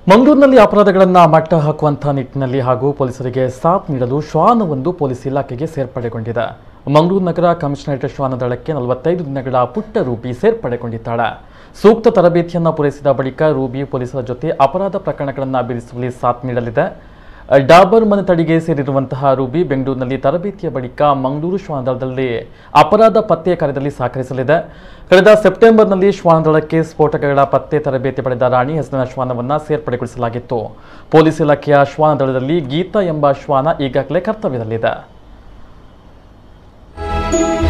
ಮಂಗಳೂರಿನಲ್ಲಿ ಅಪರಾಧಗಳನ್ನು ಮಟ್ಟ ಹಾಕುವಂತಹ ನಿಟ್ಟಿನಲ್ಲಿ ಹಾಗೂ ಪೊಲೀಸರಿಗೆ ಸಾಥ್ ನೀಡಲು ಶ್ವಾನವೊಂದು ಪೊಲೀಸ್ ಇಲಾಖೆಗೆ ಸೇರ್ಪಡೆಗೊಂಡಿದೆ ಮಂಗಳೂರು ನಗರ ಕಮಿಷನರೇಟ್ ಶ್ವಾನ ದಳಕ್ಕೆ ನಲವತ್ತೈದು ದಿನಗಳ ಪುಟ್ಟ ರೂಬಿ ಸೇರ್ಪಡೆಗೊಂಡಿದ್ದಾಳೆ ಸೂಕ್ತ ತರಬೇತಿಯನ್ನು ಪೂರೈಸಿದ ಬಳಿಕ ರೂಬಿ ಪೊಲೀಸರ ಜೊತೆ ಅಪರಾಧ ಪ್ರಕರಣಗಳನ್ನು ಬಿಡಿಸುವಲ್ಲಿ ಸಾಥ್ ನೀಡಲಿದೆ ಡಾಬರ್ ಮನೆ ತಡಿಗೆ ಸೇರಿರುವಂತಹ ರೂಬಿ ಬೆಂಗಳೂರಿನಲ್ಲಿ ತರಬೇತಿಯ ಬಳಿಕ ಮಂಗಳೂರು ಶ್ವಾನದಳದಲ್ಲಿ ಅಪರಾಧ ಪತ್ತೆ ಕಾರ್ಯದಲ್ಲಿ ಸಹಕರಿಸಲಿದೆ ಕಳೆದ ಸೆಪ್ಟೆಂಬರ್ನಲ್ಲಿ ಶ್ವಾನದಳಕ್ಕೆ ಸ್ಫೋಟಕಗಳ ಪತ್ತೆ ತರಬೇತಿ ಪಡೆದ ರಾಣಿ ಹೆಸರಿನ ಶ್ವಾನವನ್ನ ಸೇರ್ಪಡೆಗೊಳಿಸಲಾಗಿತ್ತು ಪೊಲೀಸ್ ಇಲಾಖೆಯ ಶ್ವಾನದಳದಲ್ಲಿ ಗೀತಾ ಎಂಬ ಶ್ವಾನ ಈಗಾಗಲೇ ಕರ್ತವ್ಯದಲ್ಲಿದೆ